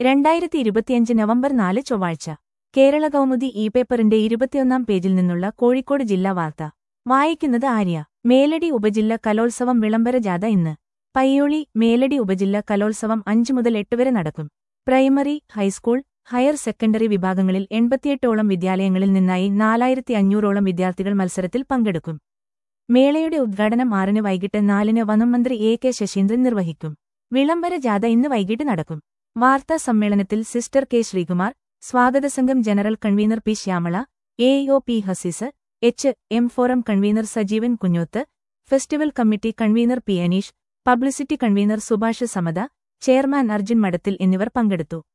രണ്ടായിരത്തി ഇരുപത്തിയഞ്ച് നവംബർ നാല് ചൊവ്വാഴ്ച കേരള കൗമുദി ഇ പേപ്പറിന്റെ ഇരുപത്തിയൊന്നാം പേജിൽ നിന്നുള്ള കോഴിക്കോട് ജില്ലാ വാർത്ത വായിക്കുന്നത് ആര്യ മേലടി ഉപജില്ല കലോത്സവം വിളംബര ജാഥ ഇന്ന് പയ്യോളി മേലടി ഉപജില്ല കലോത്സവം അഞ്ചു മുതൽ എട്ട് വരെ നടക്കും പ്രൈമറി ഹൈസ്കൂൾ ഹയർ സെക്കൻഡറി വിഭാഗങ്ങളിൽ എൺപത്തിയെട്ടോളം വിദ്യാലയങ്ങളിൽ നിന്നായി നാലായിരത്തി അഞ്ഞൂറോളം വിദ്യാർത്ഥികൾ മത്സരത്തിൽ പങ്കെടുക്കും മേളയുടെ ഉദ്ഘാടനം ആറിന് വൈകിട്ട് നാലിന് വനംമന്ത്രി എ കെ ശശീന്ദ്രൻ നിർവഹിക്കും വിളംബര ജാഥ ഇന്ന് വൈകിട്ട് നടക്കും വാർത്താ സമ്മേളനത്തിൽ സിസ്റ്റർ കെ ശ്രീകുമാർ സ്വാഗതസംഘം general convener P Shyamala A O P Haseez H M forum convener Sajeevan Kunjoth festival committee convener P Aneesh publicity convener Subhash Samatha chairman Arjun Madathil എന്നിവർ പങ്കെടുത്തു